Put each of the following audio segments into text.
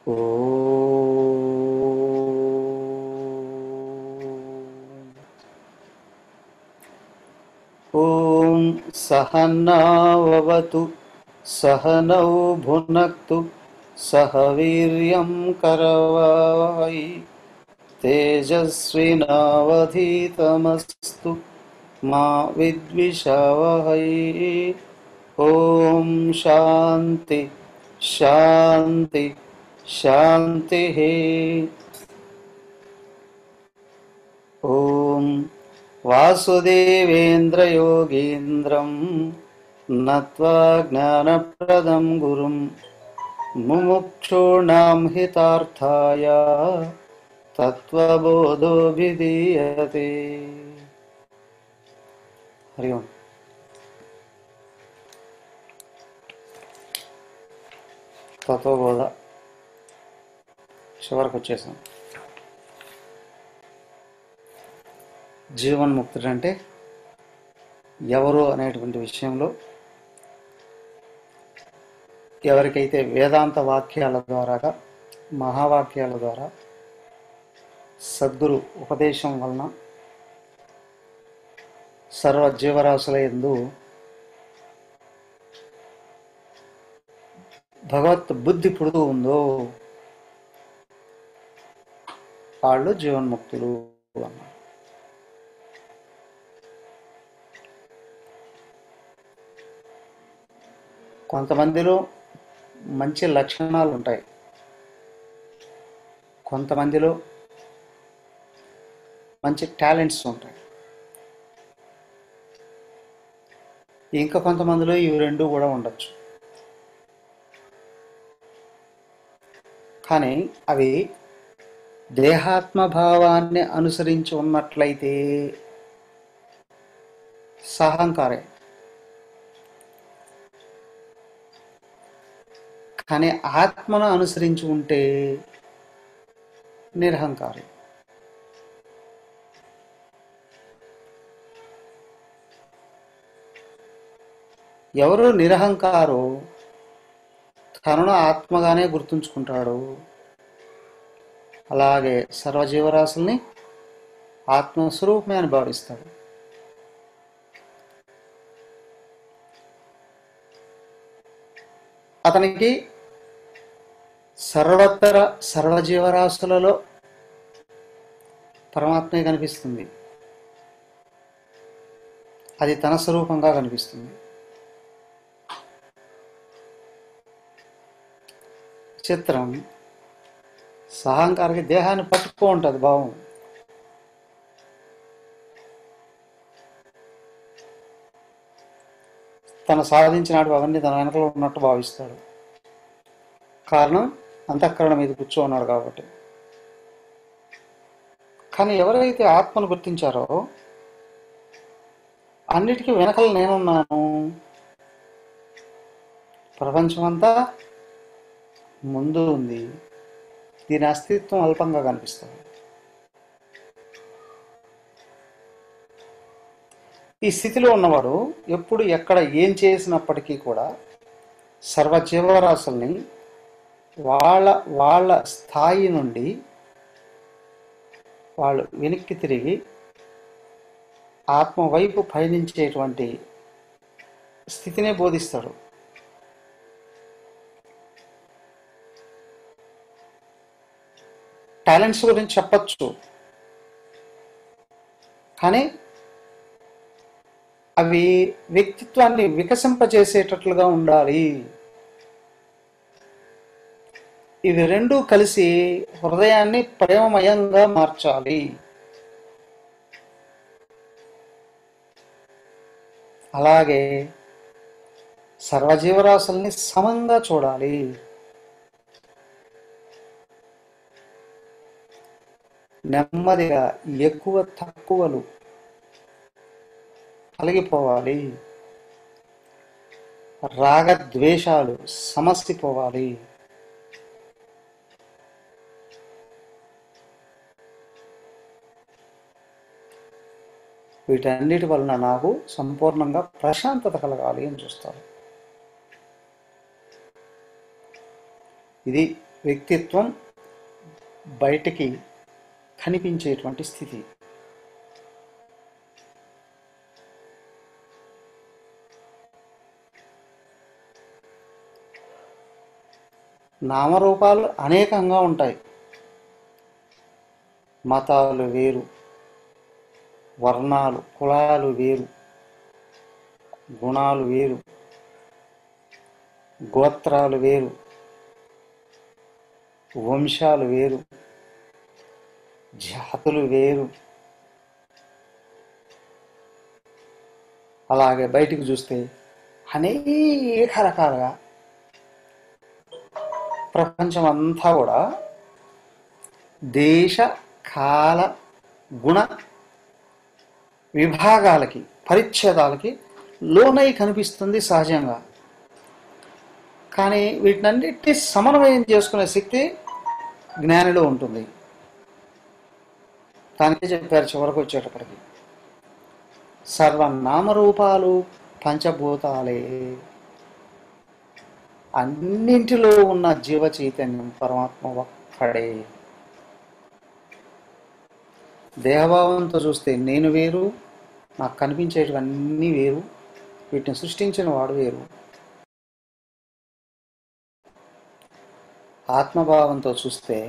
ॐ सहनाववतु सहनौ भुनक्तु सह वीर्यं करवावहै तेजस्विनावधीतमस्तु मा विद्विषावहै ॐ शान्ति शान्ति शान्तिः ॐ वासुदेवेन्द्रयोगीन्द्रं नत्वा ज्ञानप्रदं गुरुं मुमुक्षूणां हितार्थाय तत्त्वबोधोऽभिधीयते हरि ओम् తత్వబోధ చివరికి వచ్చేసాం జీవన్ముక్తుడు అంటే ఎవరు అనేటువంటి విషయంలో ఎవరికైతే వేదాంత వాక్యాల ద్వారాగా మహావాక్యాల ద్వారా సద్గురు ఉపదేశం వలన సర్వ జీవరాశుల ఎందు భగవత్ బుద్ధి పుడుతూ ఉందో వాళ్ళు జీవన్ముక్తులు అన్నారు కొంతమందిలో మంచి లక్షణాలు ఉంటాయి కొంతమందిలో మంచి టాలెంట్స్ ఉంటాయి ఇంకా కొంతమందిలో ఇవి రెండు కూడా ఉండొచ్చు కానీ అవి దేహాత్మ భావాన్ని అనుసరించి ఉన్నట్లయితే సహంకారే కానీ ఆత్మను అనుసరించి ఉంటే నిరహంకారం ఎవరు నిరహంకారో తనను ఆత్మగానే గుర్తుంచుకుంటాడు అలాగే సర్వజీవరాశుల్ని ఆత్మస్వరూపమే అని భావిస్తాడు అతనికి సర్వత్తర సర్వజీవరాశులలో పరమాత్మే కనిపిస్తుంది అది తన స్వరూపంగా కనిపిస్తుంది చిత్రం సహంకారికి దేహాన్ని పట్టుకో ఉంటుంది భావం తను సాధించినాడు అవన్నీ తన వెనకలో ఉన్నట్టు భావిస్తాడు కారణం అంతఃకరణ మీద కూర్చోన్నాడు కాబట్టి కానీ ఎవరైతే ఆత్మను గుర్తించారో అన్నిటికీ వెనకలు నేనున్నాను ప్రపంచమంతా ముందు ఉంది దీని అస్తిత్వం అల్పంగా కనిపిస్తుంది ఈ స్థితిలో ఉన్నవాడు ఎప్పుడు ఎక్కడ ఏం చేసినప్పటికీ కూడా సర్వజీవరాశుల్ని వాళ్ళ వాళ్ళ స్థాయి నుండి వాళ్ళు వెనక్కి తిరిగి ఆత్మ వైపు పయనించేటువంటి స్థితినే బోధిస్తాడు టాలెంట్స్ గురించి చెప్పచ్చు కానీ అవి వ్యక్తిత్వాన్ని వికసింపజేసేటట్లుగా ఉండాలి ఇవి రెండు కలిసి హృదయాన్ని ప్రేమమయంగా మార్చాలి అలాగే సర్వజీవరాశుల్ని సమంగా చూడాలి నెమ్మదిగా ఎక్కువ తక్కువలు కలిగిపోవాలి రాగద్వేషాలు సమసిపోవాలి వీటన్నిటి వలన నాకు సంపూర్ణంగా ప్రశాంతత కలగాలి అని చూస్తారు ఇది వ్యక్తిత్వం బయటికి కనిపించేటువంటి స్థితి నామరూపాలు అనేకంగా ఉంటాయి మతాలు వేరు వర్ణాలు కులాలు వేరు గుణాలు వేరు గోత్రాలు వేరు వంశాలు వేరు జాతులు వేరు అలాగే బయటికి చూస్తే అనేక రకాలుగా ప్రపంచం అంతా కూడా దేశ కాల గుణ విభాగాలకి పరిచ్ఛేదాలకి లోనై కనిపిస్తుంది సహజంగా కానీ వీటినన్నిటినీ సమన్వయం చేసుకునే శక్తి జ్ఞానిలో ఉంటుంది దానికే చెప్పారు చివరకు వచ్చేటప్పటికి సర్వనామరూపాలు పంచభూతాలే అన్నింటిలో ఉన్న జీవ చైతన్యం పరమాత్మ ఒక్కడే దేహభావంతో చూస్తే నేను వేరు నాకు కనిపించేటివన్నీ వేరు వీటిని సృష్టించిన వాడు వేరు ఆత్మభావంతో చూస్తే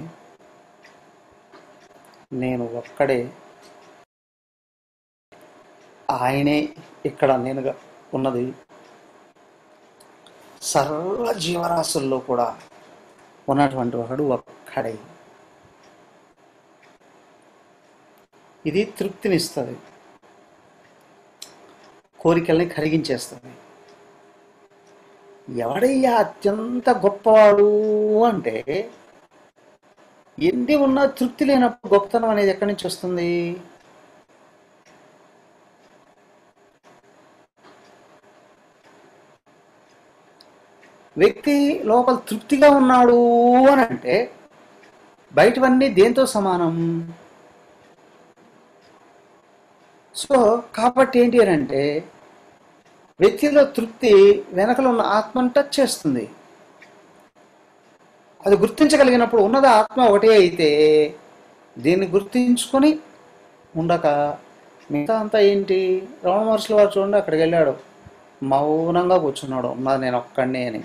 నేను ఒక్కడే ఆయనే ఇక్కడ నేనుగా ఉన్నది సర్వ జీవరాశుల్లో కూడా ఉన్నటువంటి వాడు ఒక్కడే ఇది తృప్తినిస్తుంది కోరికల్ని కరిగించేస్తుంది ఎవడయ్యా అత్యంత గొప్పవాడు అంటే ఎన్ని ఉన్నా తృప్తి లేనప్పుడు గొప్పతనం అనేది ఎక్కడి నుంచి వస్తుంది వ్యక్తి లోపల తృప్తిగా ఉన్నాడు అని అంటే బయటవన్నీ దేంతో సమానం సో కాబట్టి ఏంటి అని అంటే వ్యక్తిలో తృప్తి వెనకలో ఉన్న ఆత్మను టచ్ చేస్తుంది అది గుర్తించగలిగినప్పుడు ఉన్నది ఆత్మ ఒకటే అయితే దీన్ని గుర్తించుకొని ఉండక మిగతా అంతా ఏంటి రమణ మహర్షుల వారు చూడండి అక్కడికి వెళ్ళాడు మౌనంగా కూర్చున్నాడు ఉన్నది నేను ఒక్కడినే అని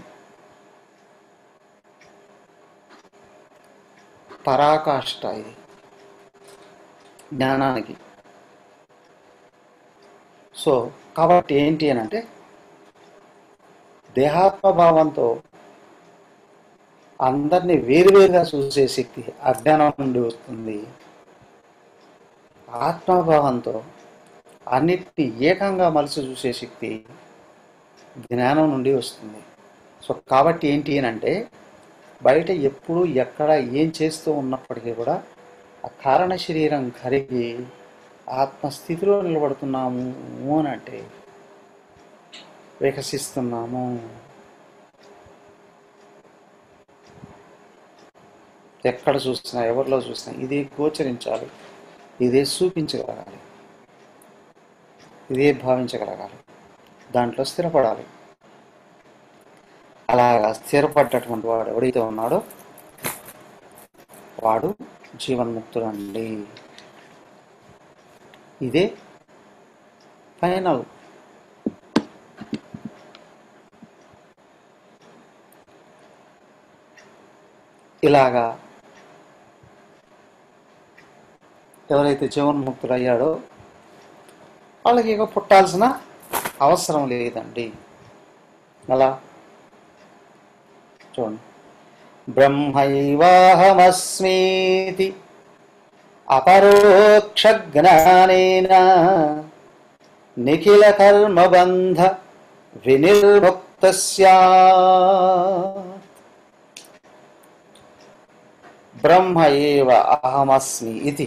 పరాకాష్ట ఇది జ్ఞానానికి సో కాబట్టి ఏంటి అని అంటే దేహాత్మభావంతో అందరినీ వేరువేరుగా చూసే శక్తి అజ్ఞానం నుండి వస్తుంది ఆత్మభావంతో అన్నిటినీ ఏకంగా మలిసి చూసే శక్తి జ్ఞానం నుండి వస్తుంది సో కాబట్టి ఏంటి అని అంటే బయట ఎప్పుడు ఎక్కడ ఏం చేస్తూ ఉన్నప్పటికీ కూడా ఆ కారణ శరీరం కరిగి ఆత్మస్థితిలో నిలబడుతున్నాము అని అంటే వికసిస్తున్నాము ఎక్కడ చూసినా ఎవరిలో చూసినా ఇదే గోచరించాలి ఇదే చూపించగలగాలి ఇదే భావించగలగాలి దాంట్లో స్థిరపడాలి అలాగా స్థిరపడ్డటువంటి వాడు ఎవడైతే ఉన్నాడో వాడు జీవన్ముక్తుడు అండి ఇదే ఫైనల్ ఇలాగా ఎవరైతే జీవన్ముక్తుడు అయ్యాడో వాళ్ళకి ఇక పుట్టాల్సిన అవసరం లేదండి అలా చూడండి బ్రహ్మైవాహమస్మీతి అపరోక్ష జ్ఞానేన నిఖిల కర్మబంధ వినిర్ముక్త బ్రహ్మ ఏవ అహమస్మి ఇది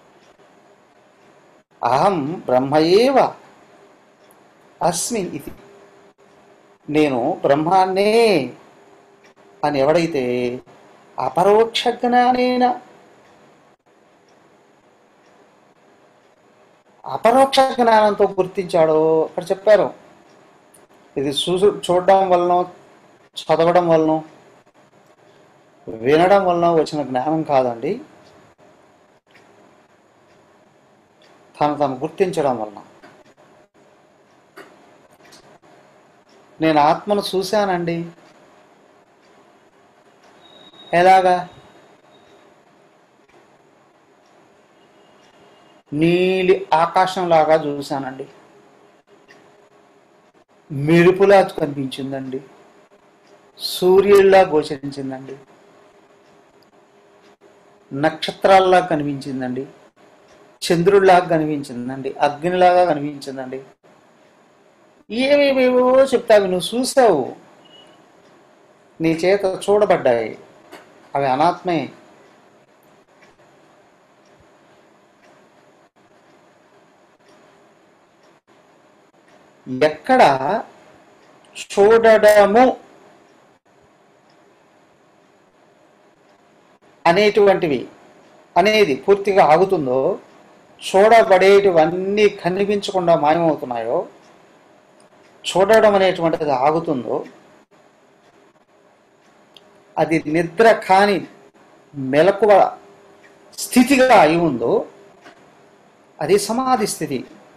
అహం బ్రహ్మ ఏవ అస్మి ఇది నేను బ్రహ్మాన్నే అని ఎవడైతే అపరోక్ష జ్ఞానేన అపరోక్ష జ్ఞానంతో గుర్తించాడో అక్కడ చెప్పారు ఇది చూ చూడడం వలన చదవడం వలన వినడం వలన వచ్చిన జ్ఞానం కాదండి తను తను గుర్తించడం వలన నేను ఆత్మను చూశానండి ఎలాగా నీలి ఆకాశంలాగా చూశానండి మెరుపులా కనిపించిందండి సూర్యుడిలా గోచరించిందండి నక్షత్రాల్లా కనిపించిందండి చంద్రుడిలాగా కనిపించిందండి అగ్నిలాగా కనిపించిందండి ఏవేవేవో చెప్తావి నువ్వు చూసావు నీ చేత చూడబడ్డాయి అవి అనాత్మే ఎక్కడ చూడడము అనేటువంటివి అనేది పూర్తిగా ఆగుతుందో చూడబడేటివన్నీ కనిపించకుండా మాయమవుతున్నాయో చూడడం అనేటువంటిది ఆగుతుందో అది నిద్ర కాని మెలకువ స్థితిగా అయి ఉందో అది సమాధి స్థితి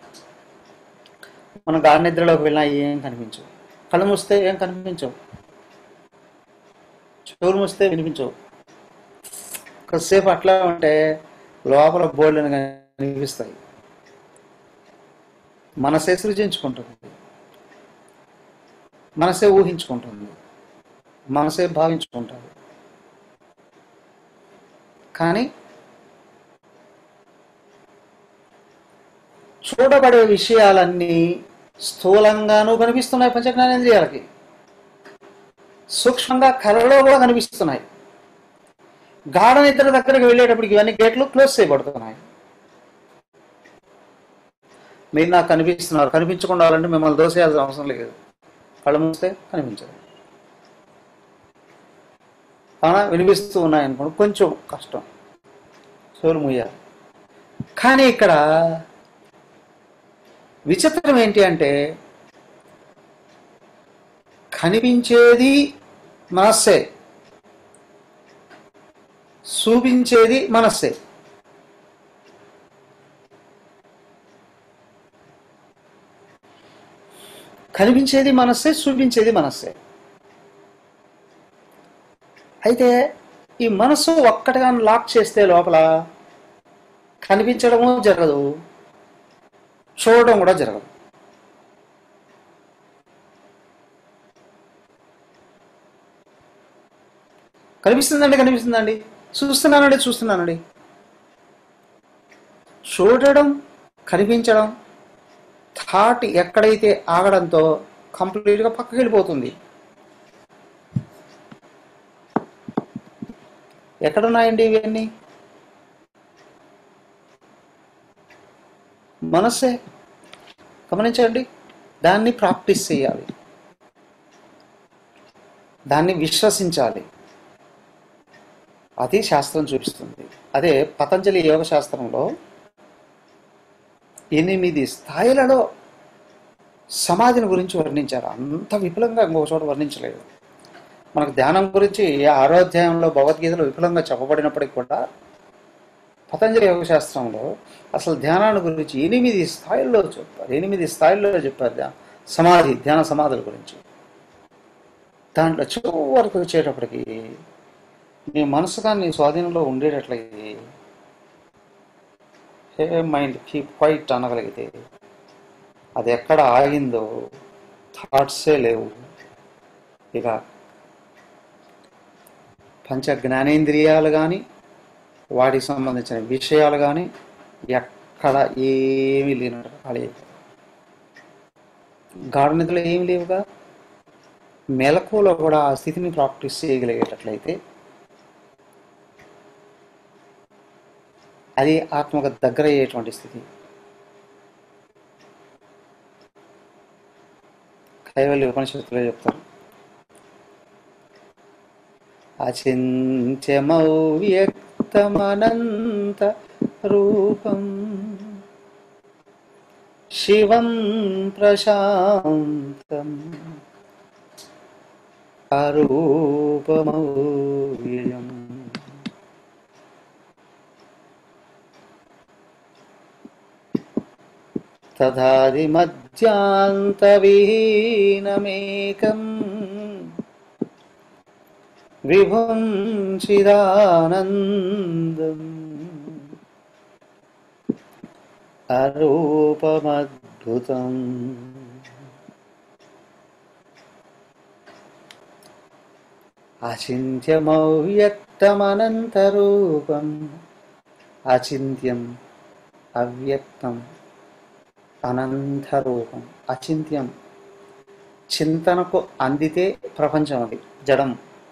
మనం గాఢ నిద్రలోకి వెళ్ళినా ఏం కనిపించవు కళ్ళు మూస్తే ఏం కనిపించవు చెవులు మూస్తే వినిపించవు కొద్దిసేపు అట్లా ఉంటే లోపల బోర్డులను కనిపిస్తాయి మనసే సృజించుకుంటుంది మనసే ఊహించుకుంటుంది మనసే భావించుకుంటుంది కానీ చూడబడే విషయాలన్నీ స్థూలంగానూ కనిపిస్తున్నాయి పంచజ్ఞానేంద్రియాలకి సూక్ష్మంగా కళలో కూడా కనిపిస్తున్నాయి గాఢ నిద్ర దగ్గరికి వెళ్ళేటప్పటికి ఇవన్నీ గేట్లు క్లోజ్ చేయబడుతున్నాయి మీరు నాకు కనిపిస్తున్నారు కనిపించకుండా వాళ్ళంటే మిమ్మల్ని దోసేయాల్సిన అవసరం లేదు కళ్ళు మూస్తే కనిపించదు అవునా వినిపిస్తూ ఉన్నాయి అనుకోండి కొంచెం కష్టం చెవులు ముయ్యాలి కానీ ఇక్కడ విచిత్రం ఏంటి అంటే కనిపించేది మనస్సే చూపించేది మనస్సే కనిపించేది మనస్సే చూపించేది మనస్సే అయితే ఈ మనస్సు ఒక్కటిగా లాక్ చేస్తే లోపల కనిపించడము జరగదు చూడడం కూడా జరగదు కనిపిస్తుందండి కనిపిస్తుందండి చూస్తున్నానండి చూస్తున్నానండి చూడడం కనిపించడం థాట్ ఎక్కడైతే ఆగడంతో కంప్లీట్గా పక్కకి వెళ్ళిపోతుంది ఎక్కడున్నాయండి ఇవన్నీ మనస్సే గమనించండి దాన్ని ప్రాక్టీస్ చేయాలి దాన్ని విశ్వసించాలి అది శాస్త్రం చూపిస్తుంది అదే పతంజలి యోగ శాస్త్రంలో ఎనిమిది స్థాయిలలో సమాధిని గురించి వర్ణించారు అంత విపులంగా ఇంకొక చోట వర్ణించలేదు మనకు ధ్యానం గురించి ఆరో అధ్యాయంలో భగవద్గీతలో విపులంగా చెప్పబడినప్పటికీ కూడా పతంజలి యోగ శాస్త్రంలో అసలు ధ్యానాన్ని గురించి ఎనిమిది స్థాయిల్లో చెప్పారు ఎనిమిది స్థాయిల్లో చెప్పారు ధ్యాన సమాధి ధ్యాన సమాధుల గురించి దాంట్లో చివరికి వచ్చేటప్పటికి నీ మనసుగా నీ స్వాధీనంలో ఉండేటట్లయితే హే మైండ్ కీప్ క్వైట్ అనగలిగితే అది ఎక్కడ ఆగిందో థాట్సే లేవు ఇక పంచ జ్ఞానేంద్రియాలు కానీ వాటికి సంబంధించిన విషయాలు కానీ ఎక్కడ ఏమీ లేనట్టు ఖాళీ అయిపోయాయి. గాఢ నిధులు ఏమి లేవుగా మెలకువలో కూడా ఆ స్థితిని ప్రాక్టీస్ చేయగలిగేటట్లయితే అది ఆత్మకు దగ్గర అయ్యేటువంటి స్థితి కైవల్య ఉపనిషత్తులో చెప్తారు అచింత్యమవ్యక్తమనంత రూపం శివం ప్రశాంతం అరూపమవ్యయం తథాదిమధ్యాంతవిహీనమేకం విభుం చిదానందం అరూపమద్భుతం అచింత్యమవ్యక్తమనంతరూపం అచింత్యం అవ్యక్తం అనంతరూపం అచింత్యం చింతనకు అందితే ప్రపంచం అది జడం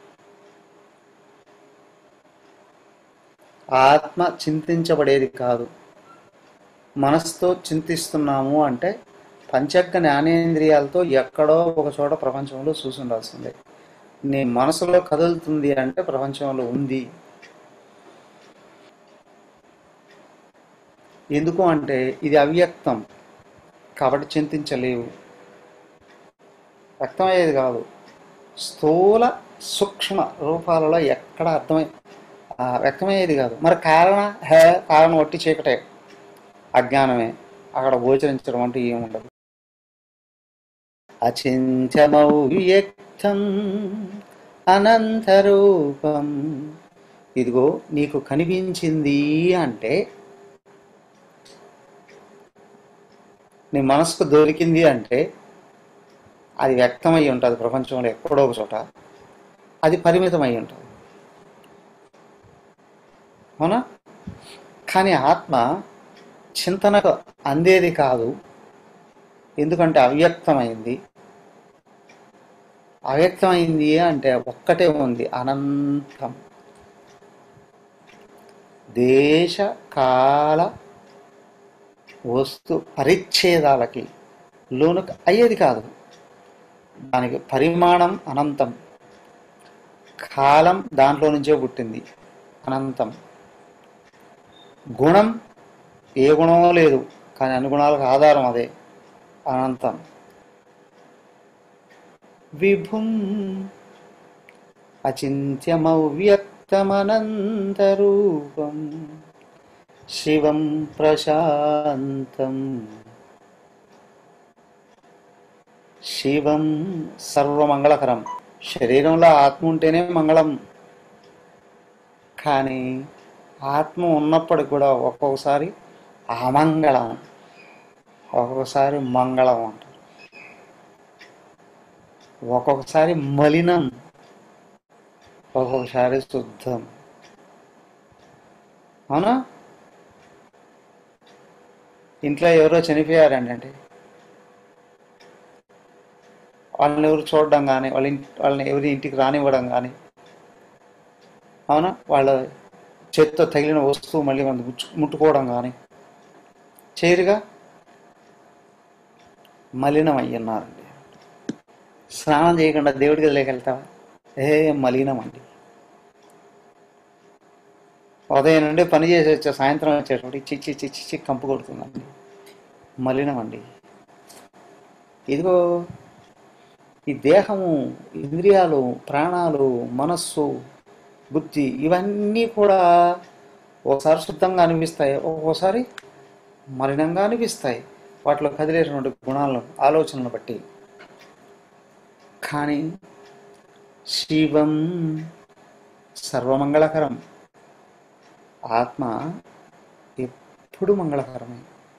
ఆత్మ చింతించబడేది కాదు మనసుతో చింతిస్తున్నాము అంటే పంచజ్ఞ జ్ఞానేంద్రియాలతో ఎక్కడో ఒక చోట ప్రపంచంలో చూసి ఉండాల్సిందే నీ మనసులో కదులుతుంది అంటే ప్రపంచంలో ఉంది ఎందుకు అంటే ఇది అవ్యక్తం కాబట్టి చింతించలేవు వ్యక్తమయ్యేది కాదు స్థూల సూక్ష్మ రూపాలలో ఎక్కడ అర్థమై ఆ, వ్యక్తమయ్యేది కాదు మరి కారణ హే కారణం ఒట్టి చీకటే అజ్ఞానమే అక్కడ గోచరించడం అంటూ ఏముండదు అచించమౌవ్యక్తం అనంతరూపం ఇదిగో నీకు కనిపించింది అంటే నీ మనసుకు దొరికింది అంటే అది వ్యక్తమై ఉంటుంది ప్రపంచంలో ఎక్కడో ఒక చోట అది పరిమితమై ఉంటుంది అవునా కానీ ఆత్మ చింతనకు అందేది కాదు ఎందుకంటే అవ్యక్తమైంది అవ్యక్తమైంది అంటే ఒక్కటే ఉంది అనంతం దేశ కాల వస్తు పరిచ్ఛేదాలకి లోను అయ్యేది కాదు దానికి పరిమాణం అనంతం కాలం దాంట్లో నుంచే పుట్టింది అనంతం గుణం ఏ గుణమో లేదు కానీ అన్ని గుణాలకు ఆధారం అదే అనంతం విభుం అచింత్యమవ్యక్తమనంతరూపం శివం ప్రశాంతం శివం సర్వమంగళకరం శరీరంలో ఆత్మ ఉంటేనే మంగళం కానీ ఆత్మ ఉన్నప్పటికి కూడా ఒక్కొక్కసారి అమంగళం ఒక్కొక్కసారి మంగళం అంటారు ఒక్కొక్కసారి మలినం ఒక్కొక్కసారి శుద్ధం అవునా ఇంట్లో ఎవరో చనిపోయారండి అంటే వాళ్ళని ఎవరు చూడడం కానీ వాళ్ళ ఇంటి వాళ్ళని ఎవరి ఇంటికి రానివ్వడం కానీ అవునా వాళ్ళ చేత్తో తగిలిన వస్తువు మళ్ళీ మనం ముచ్చు- ముట్టుకోవడం కానీ చేయరుగా మలినం అయ్యున్నారండి స్నానం చేయకుండా దేవుడి గదిలోకి వెళ్తావా ఏ మలినం అండి ఉదయం నుండి పని చేసి వచ్చే సాయంత్రం వచ్చేటప్పుడు చిచ్చి చిచ్చి చిచ్చి కంపు కొడుతుందండి మలినం అండి ఇదిగో ఈ దేహము ఇంద్రియాలు ప్రాణాలు మనస్సు బుద్ధి ఇవన్నీ కూడా ఒకసారి శుద్ధంగా అనిపిస్తాయి ఒక్కోసారి మలినంగా అనిపిస్తాయి వాటిలో కదిలేటువంటి గుణాలను ఆలోచనలను బట్టి కానీ శివం సర్వమంగళకరం ఆత్మ ఎప్పుడు మంగళకరమే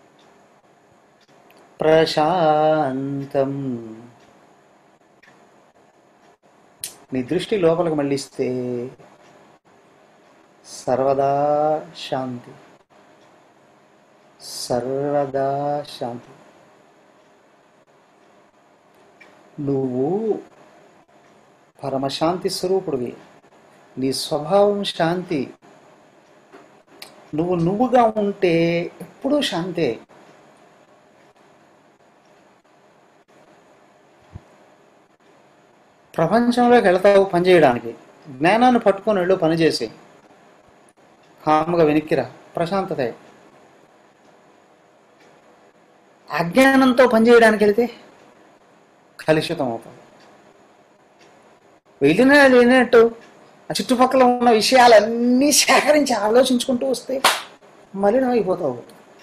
ప్రశాంతం నీ దృష్టి లోపలికి మళ్ళిస్తే సర్వదా శాంతి సర్వదా శాంతి నువ్వు పరమశాంతి స్వరూపుడివి నీ స్వభావం శాంతి నువ్వు నువ్వుగా ఉంటే ఎప్పుడూ శాంతే ప్రపంచంలోకి వెళతావు పని చేయడానికి జ్ఞానాన్ని పట్టుకొని వెళ్ళు పని చేసి హామ్గా వెనక్కిరా ప్రశాంతతే అజ్ఞానంతో పనిచేయడానికి వెళితే కలుషితం అవుతుంది వెళ్ళినా లేనట్టు ఆ చుట్టుపక్కల ఉన్న విషయాలన్నీ సేకరించి ఆలోచించుకుంటూ వస్తే మలినం అయిపోతావు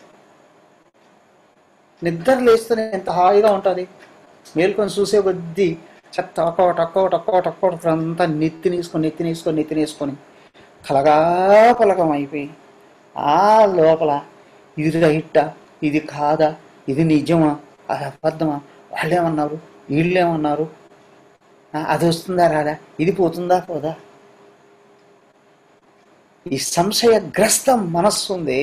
నిద్ర లేస్తూనే ఎంత హాయిగా ఉంటుంది మేల్కొని చూసే కొద్దీ చెత్త ఒక్కొక్కటి ఒక్కొక్కటి ఒక్కొక్కటి ఒక్కొక్కటి అంతా నెత్తిని వేసుకొని నెత్తిని వేసుకొని నెత్తిని వేసుకొని కలగా పలకం అయిపోయి ఆ లోపల ఇది రైట్టా ఇది కాదా ఇది నిజమా అది అబద్ధమా వాళ్ళేమన్నారు వీళ్ళేమన్నారు ఆ, అది వస్తుందా రాదా ఇది పోతుందా పోదా ఈ సంశయగ్రస్త మనస్సు ఉంది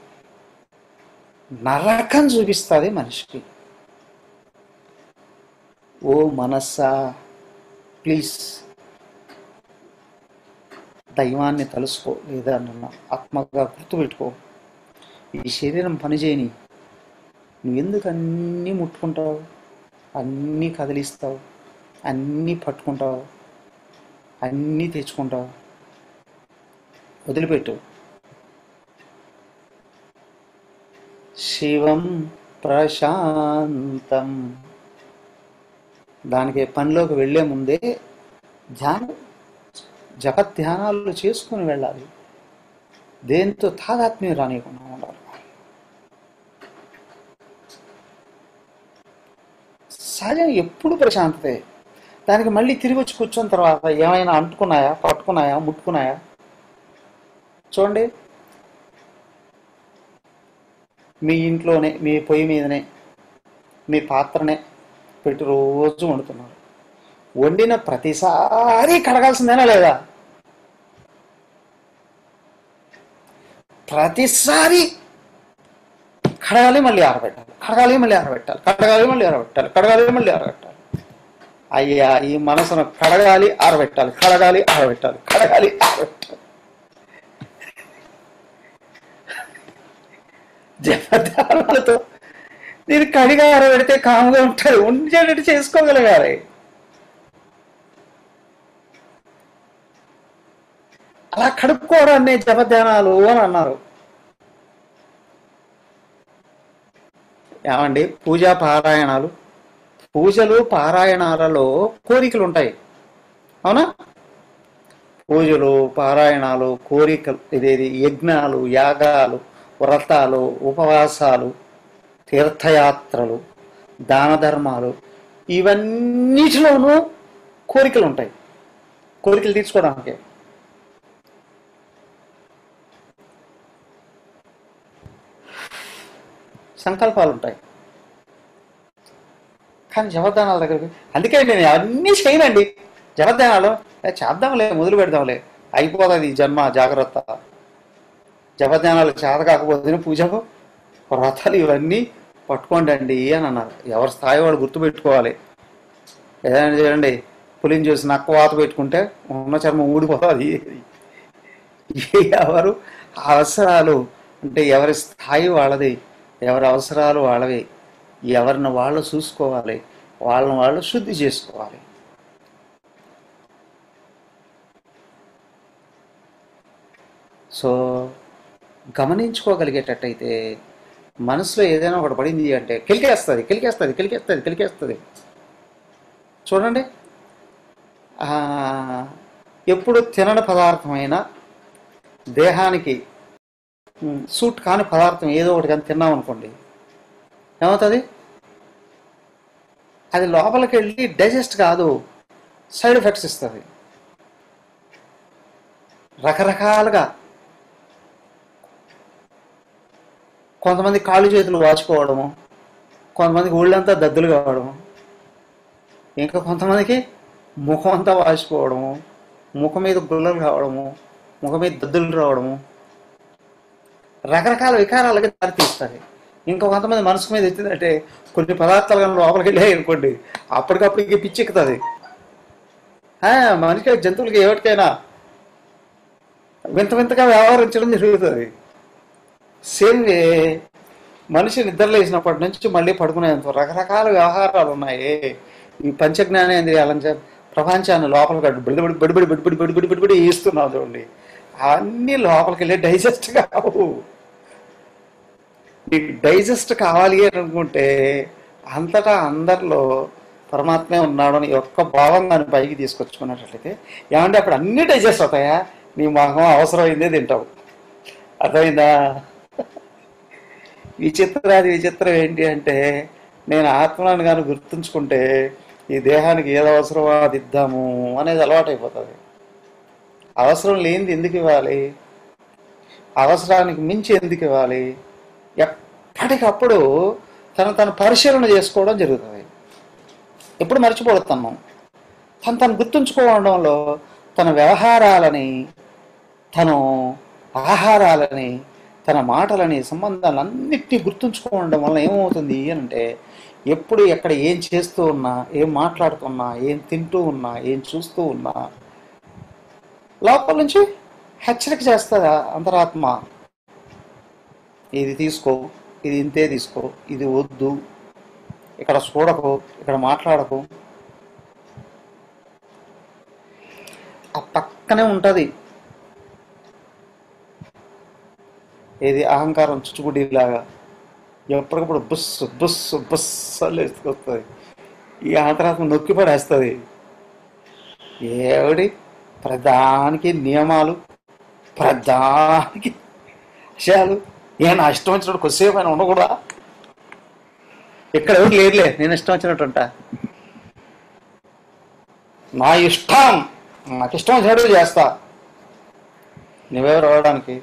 నరకం చూపిస్తుంది మనిషికి ఓ మనస్సా ప్లీజ్ దైవాన్ని తలుసుకో లేదా నన్ను ఆత్మగా గుర్తుపెట్టుకో ఈ శరీరం పనిచేయని నువ్వెందుకు అన్నీ ముట్టుకుంటావు అన్నీ కదిలిస్తావు అన్నీ పట్టుకుంటావు అన్నీ తెచ్చుకుంటావు వదిలిపెట్టు శివం ప్రశాంతం దానికి పనిలోకి వెళ్ళే ముందే ధ్యానం జప ధ్యానాలు చేసుకుని వెళ్ళాలి దేంతో తాదాత్మ్యం రానియకుండా ఉండాలి సహజం ఎప్పుడు ప్రశాంతతే దానికి మళ్ళీ తిరిగి వచ్చి కూర్చున్న తర్వాత ఏమైనా అంటుకున్నాయా పట్టుకున్నాయా ముట్టుకున్నాయా చూడండి మీ ఇంట్లోనే మీ పొయ్యి మీదనే మీ పాత్రనే పెట్టి రోజు వండుతున్నారు వండిన ప్రతిసారి కడగాల్సిందేనా లేదా ప్రతిసారి కడగాలి మళ్ళీ ఆరబెట్టాలి కడగాలి మళ్ళీ ఆరబెట్టాలి కడగాలి మళ్ళీ ఆరబెట్టాలి కడగాలి మళ్ళీ ఆరబెట్టాలి అయ్యా ఈ మనసును కడగాలి ఆరబెట్టాలి కడగాలి ఆరబెట్టాలి కడగాలి ఆరబెట్టాలి జపదానాలతో నేను కడిగా ఆరబెడితే కాముగా ఉంటారు ఉండేటట్టు చేసుకోగలగాలి అలా కడుక్కోవడాన్ని జపధ్యానాలు అని అన్నారు ఏమండి పూజా పారాయణాలు పూజలు పారాయణాలలో కోరికలు ఉంటాయి అవునా పూజలు పారాయణాలు కోరికలు ఇదేది యజ్ఞాలు యాగాలు వ్రతాలు ఉపవాసాలు తీర్థయాత్రలు దాన ధర్మాలు ఇవన్నిటిలోనూ కోరికలు ఉంటాయి కోరికలు తీర్చుకోవడానికి సంకల్పాలు ఉంటాయి కానీ జపదానాల దగ్గరికి అందుకే నేను అన్నీ చేయనండి జపదానాలు ఏ, చేద్దాంలే మొదలు పెడదాంలే అయిపోతుంది ఈ జన్మ జాగ్రత్త జపధ్యానాలు చేత కాకపోతే పూజకు వ్రతాలు ఇవన్నీ పట్టుకోండి అండి అని అన్నారు ఎవరి స్థాయి వాడు గుర్తుపెట్టుకోవాలి ఏదైనా చూడండి పులిని చూసి నక్క వాత పెట్టుకుంటే ఉన్న చర్మం ఊడిపోతుంది ఎవరు అవసరాలు అంటే ఎవరి స్థాయి వాళ్ళది ఎవరి అవసరాలు వాళ్ళవి ఎవరిని వాళ్ళు చూసుకోవాలి వాళ్ళని వాళ్ళు శుద్ధి చేసుకోవాలి సో గమనించుకోగలిగేటట్టయితే మనసులో ఏదైనా ఒకటి పడింది అంటే కిలికేస్తుంది కిలికేస్తుంది కిలికేస్తుంది కిలికేస్తుంది చూడండి ఆ, ఎప్పుడు తినని పదార్థమైనా దేహానికి ఉమ్, సూట్ కాని పదార్థం ఏదో ఒకటి కానీ తిన్నాం అనుకోండి ఏమవుతుంది అది లోపలికి వెళ్ళి డైజెస్ట్ కాదు సైడ్ ఎఫెక్ట్స్ ఇస్తుంది రకరకాలుగా కొంతమంది కాళ్ళు చేతులు వాచిపోవడము కొంతమందికి ఒళ్ళంతా దద్దులు కావడము ఇంకా కొంతమందికి ముఖం అంతా వాచిపోవడము ముఖం మీద గుల్లలు కావడము ముఖం మీద దద్దులు రావడము రకరకాల వికారాలకి దారితీస్తుంది ఇంకా కొంతమంది మనసు మీద ఎత్తిందంటే కొన్ని పదార్థాలు కానీ లోపలికి వెళ్ళాయి అనుకోండి అప్పటికప్పటికి పిచ్చెక్కుతుంది ఆ, మనిషికి జంతువులకి ఎవరికైనా వింత వింతగా వ్యవహరించడం జరుగుతుంది సేమ్ వే మనిషి నిద్ర లేచినప్పటి నుంచి మళ్ళీ పడుకునేంత రకరకాల వ్యవహారాలు ఉన్నాయి ఈ పంచజ్ఞానేంద్రియాలని చెప్పి ప్రపంచాన్ని లోపలికి బడి బడి బడి బడి బడి బడి బడి బడి బడి బడి ఈస్తున్నావు చూడండి అన్నీ లోపలికి వెళ్ళి డైజెస్ట్ కావు నీకు డైజెస్ట్ కావాలి అని అనుకుంటే అంతటా అందరిలో పరమాత్మే ఉన్నాడు అని ఈ ఒక్క భావంగా పైకి తీసుకొచ్చుకున్నట్లయితే ఏమంటే అప్పుడు అన్ని డైజెస్ట్ అవుతాయా నీ మొహం అవసరమైందే తింటావు అర్థమైందా విచిత్రాది విచిత్రం ఏంటి అంటే నేను ఆత్మలను కానీ గుర్తుంచుకుంటే ఈ దేహానికి ఏది అవసరమో అది ఇద్దాము అనేది అలవాటైపోతుంది అవసరం లేనిది ఎందుకు ఇవ్వాలి అవసరానికి మించి ఎందుకు ఇవ్వాలి ఎప్పటికప్పుడు తను తను పరిశీలన చేసుకోవడం జరుగుతుంది ఎప్పుడు మర్చిపోతున్నాం తను తను గుర్తుంచుకోవడంలో తన వ్యవహారాలని తను ఆహారాలని తన మాటలని సంబంధాలన్నిటినీ గుర్తుంచుకోవడం వల్ల ఏమవుతుంది అంటే ఎప్పుడు ఎక్కడ ఏం చేస్తూ ఉన్నా ఏం మాట్లాడుతున్నా ఏం తింటూ ఉన్నా ఏం చూస్తూ ఉన్నా లోపల నుంచి హెచ్చరిక చేస్తుంది అంతరాత్మ ఇది తీసుకో ఇది ఇంతే తీసుకో ఇది వద్దు ఇక్కడ చూడకు ఇక్కడ మాట్లాడకు ఆ పక్కనే ఉంటుంది ఏది అహంకారం చుచ్చుబుడిలాగా ఎప్పటికప్పుడు బుస్ బుస్ బుస్ అని వేసుకొస్తుంది ఈ అంతరాత్మ నొక్కి పడేస్తుంది ఏమిటి ప్రధానికి నియమాలు ప్రధానికి విషయాలు ఏ నా ఇష్టం వచ్చినట్టు కొద్దిసేపు అయినా ఉండకూడదా ఇక్కడ ఎవరు లేదులే నేను ఇష్టం వచ్చినట్టు ఉంటా నా ఇష్టం నాకు ఇష్టం వచ్చినట్టు చేస్తా నువ్వెవరు అవడానికి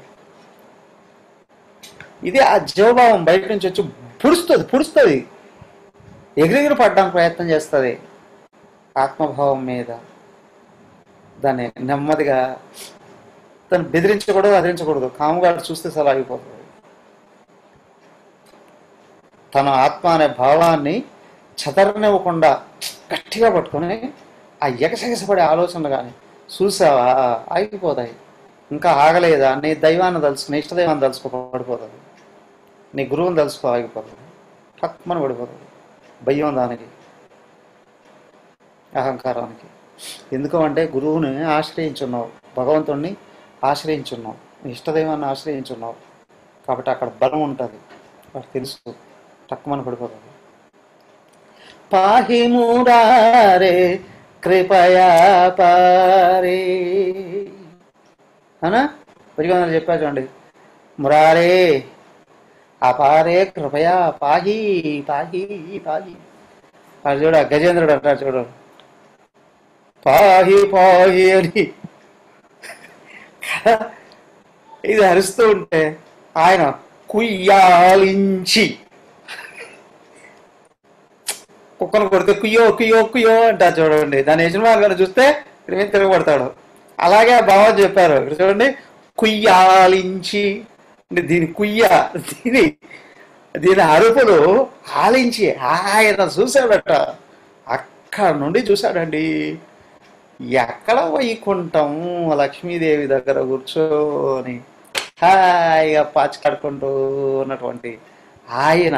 ఇది ఆ జీవభావం బయట నుంచి వచ్చి పుడుస్తుంది పుడుస్తుంది ఎగిరెగిరి పడడానికి ప్రయత్నం చేస్తుంది ఆత్మభావం మీద దాన్ని నెమ్మదిగా దాన్ని బెదిరించకూడదు అదిరించకూడదు కాముగాడు చూస్తే సలా అయిపోతుంది తన ఆత్మ అనే భావాన్ని చెదరనివ్వకుండా గట్టిగా పట్టుకొని ఆ ఎగసెగసపడే ఆలోచనలు కానీ చూసావా ఆగిపోతాయి ఇంకా ఆగలేదా నీ దైవాన్ని తలుచుకో నీ ఇష్టదైవాన్ని తలుచుకో పడిపోతుంది నీ గురువుని తలుచుకో ఆగిపోతుంది టక్మని పడిపోతుంది భయం దానికి అహంకారానికి ఎందుకు అంటే గురువుని ఆశ్రయించున్నావు భగవంతుణ్ణి ఆశ్రయించున్నావు నీ ఇష్టదైవాన్ని ఆశ్రయించున్నావు కాబట్టి అక్కడ బలం ఉంటుంది వాడు తెలుసు టక్కుమని పడిపోతుంది పాహి మురారే కృపయా పారే అనా పరిగణలు చెప్పా చూడండి మురారే అపారే కృపయా పాహి పాహి పాహి అది చూడ గజేంద్రుడు అంటాడు చూడు పాహి పాహి అని ఇది అరుస్తూ ఉంటే ఆయన కుయ్యాలించి కుక్కను కొడితే కుయ్యో కుయ్యో కుయ్యో అంటారు చూడండి దాని యజమాని చూస్తే ఇక్కడ మీద తిరగబడతాడు అలాగే ఆ బావ చెప్పారు ఇక్కడ చూడండి కుయ్యాలించి అంటే దీని కుయ్య దీని దీని అరుపులు ఆలించి ఆయన చూశాడట అక్కడ నుండి చూశాడండి ఎక్కడ వైకుంఠం లక్ష్మీదేవి దగ్గర కూర్చొని హాయిగా పాచికాడుకుంటూ ఉన్నటువంటి ఆయన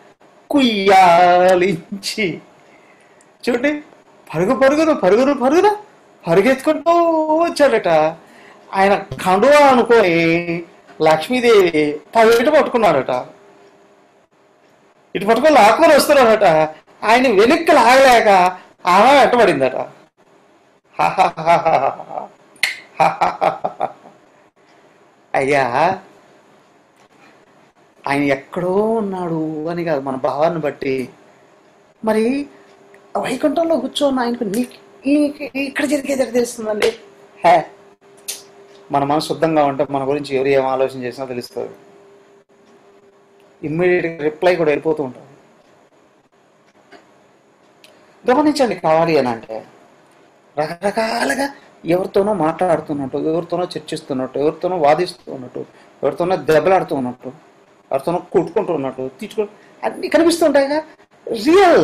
కుయ్యాలించి చూడండి పరుగు పరుగును పరుగును పరుగున పరుగెత్తుకుంటూ వచ్చాడట ఆయన కండువా అనుకొని లక్ష్మీదేవి పవిట పట్టుకున్నాడట ఇటు పట్టుకొని లాక్కొని వస్తున్నాడట ఆయన వెనక్కి లాగలేక ఆమె వెంటబడిందట అయ్యా ఆయన ఎక్కడో ఉన్నాడు అని కాదు మన భావాన్ని బట్టి మరి వైకుంఠంలో కూర్చోన్న ఆయనకు నీకు నీకు ఇక్కడ జరిగేది ఎక్కడ తెలుస్తుందండి హే మన మనసు శుద్ధంగా ఉంటే మన గురించి ఎవరు ఏం ఆలోచన చేసినా తెలుస్తుంది ఇమ్మీడియట్ రిప్లై కూడా వెళ్ళిపోతూ ఉంటుంది గమనించండి కావాలి అని అంటే రకరకాలుగా ఎవరితోనో మాట్లాడుతున్నట్టు ఎవరితోనో చర్చిస్తున్నట్టు ఎవరితోనో వాదిస్తున్నట్టు ఎవరితోనో దెబ్బలాడుతూ ఉన్నట్టు ఎవరితోనో కొట్టుకుంటూ ఉన్నట్టు తీర్చుకో అన్ని కనిపిస్తుంటాయిగా రియల్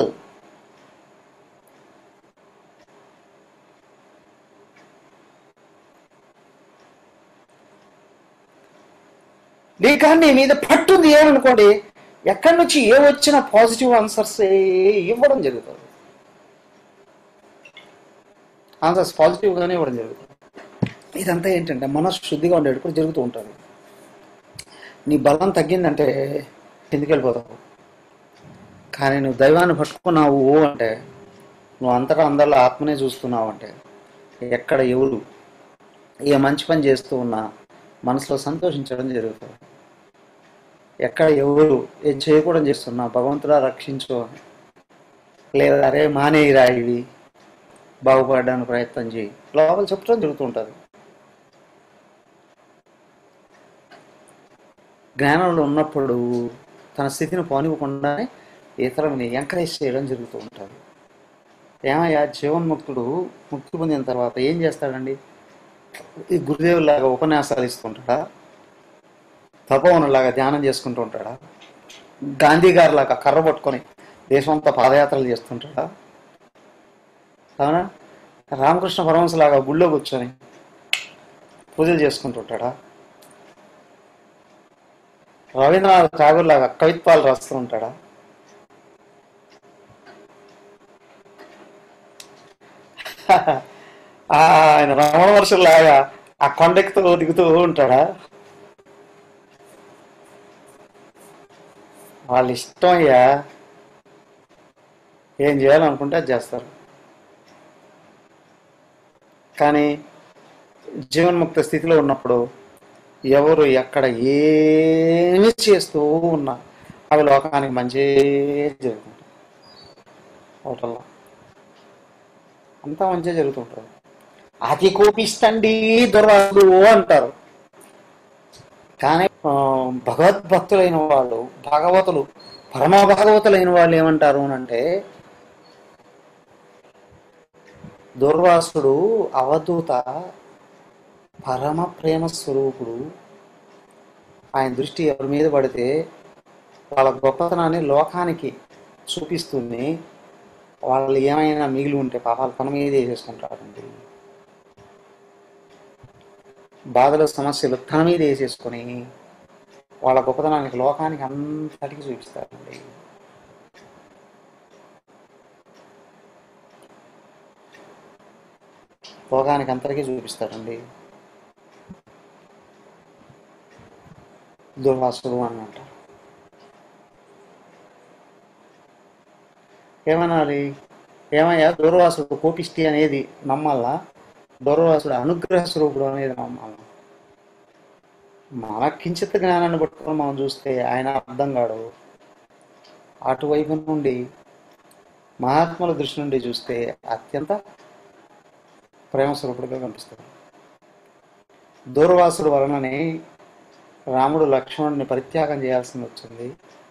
నీ కానీ నీ మీద పట్టుంది ఏమనుకోండి ఎక్కడి నుంచి ఏ వచ్చిన పాజిటివ్ ఆన్సర్స్ ఇవ్వడం జరుగుతుంది ఆన్సర్స్ పాజిటివ్గానే ఇవ్వడం జరుగుతుంది ఇదంతా ఏంటంటే మనసు శుద్ధిగా ఉండేటప్పుడు జరుగుతూ ఉంటుంది నీ బలం తగ్గిందంటే కిందికి వెళ్ళిపోతావు కానీ నువ్వు దైవాన్ని పట్టుకున్నావు అంటే నువ్వు అంతటా అందరిలో ఆత్మనే చూస్తున్నావు అంటే ఎక్కడ ఎవరు ఏ మంచి పని చేస్తూ ఉన్నా మనసులో సంతోషించడం జరుగుతుంది ఎక్కడ ఎవరు ఏం చేయకూడదు చేస్తున్నా భగవంతుడా రక్షించు అని లేదా అరే మానేయిరా ఇవి బాగుపడడానికి ప్రయత్నం చేయి లోపల చెప్పడం జరుగుతుంటుంది జ్ఞానంలో ఉన్నప్పుడు తన స్థితిని పోనివ్వకుండానే ఇతరులని ఎంకరేజ్ చేయడం జరుగుతూ ఉంటుంది ఏమయ్యా జీవన్ముక్తుడు ముక్తి పొందిన తర్వాత ఏం చేస్తాడండి ఈ గురుదేవులాగా ఉపన్యాసాలు ఇస్తుంటాడా తపోవనులాగా ధ్యానం చేసుకుంటూ ఉంటాడా గాంధీ గారిలాగా కర్ర పట్టుకొని దేశమంతా పాదయాత్రలు చేస్తుంటాడా అవునా రామకృష్ణ పరమహంసలాగా గుళ్ళో కూర్చొని పూజలు చేసుకుంటుంటాడా రవీంద్రనాథ్ ఠాగూర్ లాగా కవిత్వాలు రాస్తూ ఉంటాడా ఆ, ఆయన రమణ మహర్షులాగా ఆ కొండెక్కుతూ దిగుతూ ఉంటాడా వాళ్ళ ఇష్టం అయ్యా ఏం చేయాలనుకుంటే అది చేస్తారు కానీ జీవన్ముక్త స్థితిలో ఉన్నప్పుడు ఎవరు ఎక్కడ ఏమి చేస్తూ ఉన్నా అవి లోకానికి మంచి జరుగుతుంది హోటల్లో అంతా మంచిగా జరుగుతుంటుంది అతి కోపిస్తండి దుర్వాసుడు అంటారు కానీ ఆ, భగవద్భక్తులైన వాళ్ళు భాగవతులు పరమ భాగవతులైన వాళ్ళు ఏమంటారు అని అంటే దుర్వాసుడు అవధూత పరమ ప్రేమ స్వరూపుడు ఆయన దృష్టి ఎవరి మీద పడితే వాళ్ళ గొప్పతనాన్ని లోకానికి చూపిస్తుంది వాళ్ళు ఏమైనా మిగిలి ఉంటే పాపాలు తన మీద వేసేసుకుంటారండి బాధలు సమస్యలు తన మీద వేసేసుకొని వాళ్ళ గొప్పతనానికి లోకానికి అంతటికి చూపిస్తారండి లోకానికి అంతటికీ చూపిస్తారండి దుర్వాసుడు అని అంటారు ఏమనాలి ఏమయ్యా దూర్వాసుడు కోపిష్టి అనేది నమ్మాలా దూర్వాసుడు అనుగ్రహ స్వరూపుడు అనేది నమ్మాలా మన కించిత్ జ్ఞానాన్ని పట్టుకొని మనం చూస్తే ఆయన అర్థం కాడు అటువైపు నుండి మహాత్ముల దృష్టి నుండి చూస్తే అత్యంత ప్రేమ స్వరూపుడిగా కనిపిస్తాడు దూర్వాసుడు వలననే రాముడు లక్ష్మణుడిని పరిత్యాగం చేయాల్సి వచ్చింది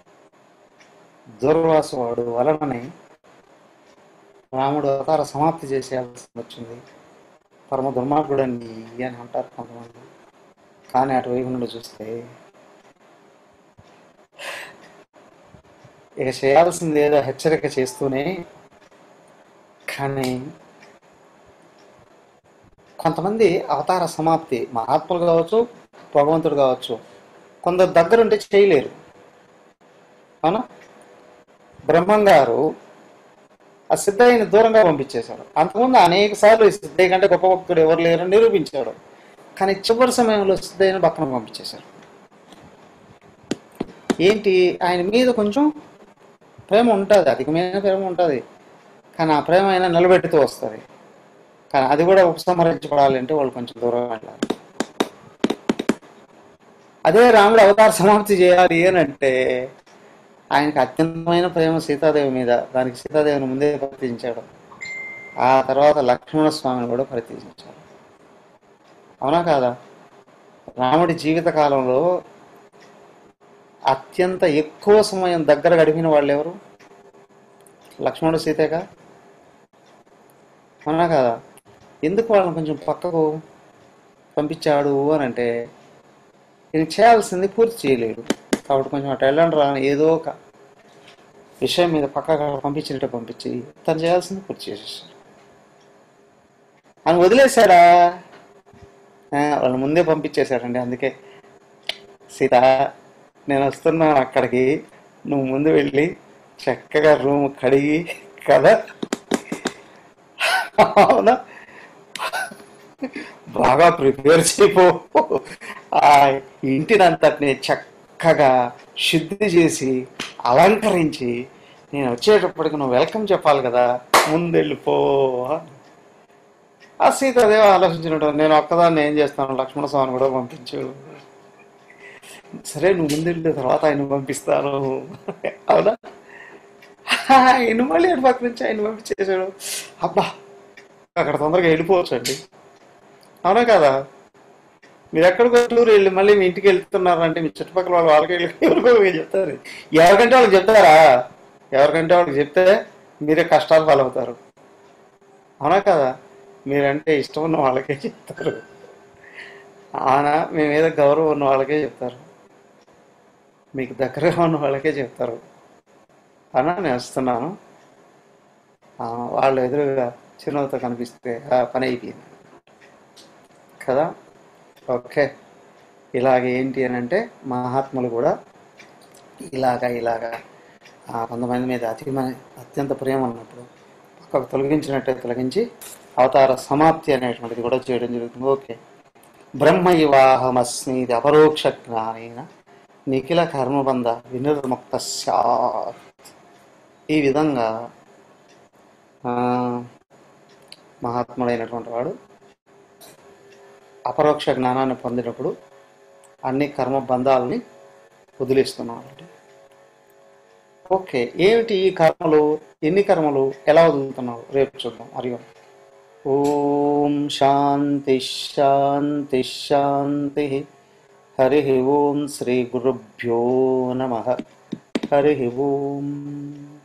దూర్వాసుడు వలననే రాముడు అవతార సమాప్తి చేసేయాల్సి వచ్చింది పరమ దుర్మార్గుడండి అని అంటారు కొంతమంది కానీ అటువైపు నుండి చూస్తే ఇక చేయాల్సింది ఏదో హెచ్చరిక చేస్తూనే కానీ కొంతమంది అవతార సమాప్తి మహాత్ములు కావచ్చు భగవంతుడు కావచ్చు కొందరు దగ్గరుంటే చేయలేరు అవునా బ్రహ్మం గారు ఆ సిద్ధయ్యని దూరంగా పంపించేశాడు అంతకుముందు అనేక సార్లు ఈ సిద్ధయ్య కంటే గొప్ప భక్తుడు ఎవరు లేరని నిరూపించాడు కానీ చివరి సమయంలో సిద్ధయ్యని పక్కన పంపించేశారు ఏంటి ఆయన మీద కొంచెం ప్రేమ ఉంటుంది అధికమైన ప్రేమ ఉంటుంది కానీ ఆ ప్రేమ అయినా నిలబెట్టుతూ వస్తుంది కానీ అది కూడా ఉపసంహరించబడాలంటే వాళ్ళు కొంచెం దూరం వెళ్ళాలి అదే రాముడు అవతార సమాప్తి చేయాలి అని అంటే ఆయనకి అత్యంతమైన ప్రేమ సీతాదేవి మీద దానికి సీతాదేవిని ముందే ప్రతించాడు ఆ తర్వాత లక్ష్మణ స్వామిని కూడా ప్రతిష్ఠించాడు అవునా కాదా రాముడి జీవిత కాలంలో అత్యంత ఎక్కువ సమయం దగ్గర గడిపిన వాళ్ళు ఎవరు లక్ష్మణుడు సీతేగా అవునా కదా ఎందుకు వాళ్ళని కొంచెం పక్కకు పంపించాడు అని అంటే ఈయన చేయాల్సింది పూర్తి చేయలేడు కాబట్టి కొంచెం అటు వెళ్ళండి రా అని ఏదో ఒక విషయం మీద పక్కకు పంపించినట్టు పంపించి తను చేయాల్సింది పూర్తి చేసేసాడు అని వదిలేశాడా ఆ, వాళ్ళు ముందే పంపించేశాడండి అందుకే సీత నేను వస్తున్నాను అక్కడికి నువ్వు ముందు వెళ్ళి చక్కగా రూమ్ కడిగి కదా అవునా బాగా ప్రిపేర్ చేయపో ఆ ఇంటిని అంతటిని చక్కగా శుద్ధి చేసి అలంకరించి నేను వచ్చేటప్పటికి నువ్వు వెల్కమ్ చెప్పాలి కదా ముందెళ్ళిపో ఆ సీతాదేవి ఆలోచించినట్టు నేను ఒక్కదాన్ని ఏం చేస్తాను లక్ష్మణ స్వామిని కూడా పంపించు సరే నువ్వు ముందెళ్ళిన తర్వాత ఆయన పంపిస్తాను అవునా ఆయన మళ్ళీ అటు పక్క నుంచి ఆయన పంపించేశాడు అబ్బా అక్కడ తొందరగా వెళ్ళిపోవచ్చు అండి అవునా కదా మీరు ఎక్కడికో టూర్ వెళ్ళి మళ్ళీ మీ ఇంటికి వెళ్తున్నారంటే మీ చుట్టుపక్కల వాళ్ళు వాళ్ళకి వెళ్ళి ఎవరికో ఒకరికి చెప్తారు ఎవరికంటే వాళ్ళకి చెప్తారా ఎవరికంటే వాళ్ళకి చెప్తే మీరే కష్టాలు పాలవుతారు అవునా కదా మీరంటే ఇష్టం ఉన్న వాళ్ళకే చెప్తారు అవునా మీ మీద గౌరవం ఉన్న వాళ్ళకే చెప్తారు మీకు దగ్గరగా ఉన్న వాళ్ళకే చెప్తారు అవునా నేను వస్తున్నాను ఆ, వాళ్ళు ఎదురుగా చిరునవ్వుతో కనిపిస్తే ఆ పని అయిపోయింది కదా ఓకే ఇలాగ ఏంటి అని అంటే మహాత్ములు కూడా ఇలాగా ఇలాగా ఆ, కొంతమంది మీద అతి అత్యంత ప్రేమ ఉన్నప్పుడు పక్కకు తొలగించినట్టే తొలగించి అవతార సమాప్తి అనేటువంటిది కూడా చేయడం జరుగుతుంది ఓకే బ్రహ్మ ఇవాహమస్మి ఇది అపరోక్ష జ్ఞానేన నిఖిల కర్మబంధ వినిర్ముక్త స్యాత్ ఈ విధంగా ఆ, మహాత్ముడైనటువంటి వాడు అపరోక్ష జ్ఞానాన్ని పొందినప్పుడు అన్ని కర్మ బంధాలని వదిలేస్తున్నాడు ఓకే ఏమిటి ఈ కర్మలు ఎన్ని కర్మలు ఎలా వదులుతున్నావు రేపు చూద్దాం హరి ఓం. ఓం శాంతి శాంతి శాంతి హరి ఓం శ్రీ గురుభ్యో నమ హరి ఓం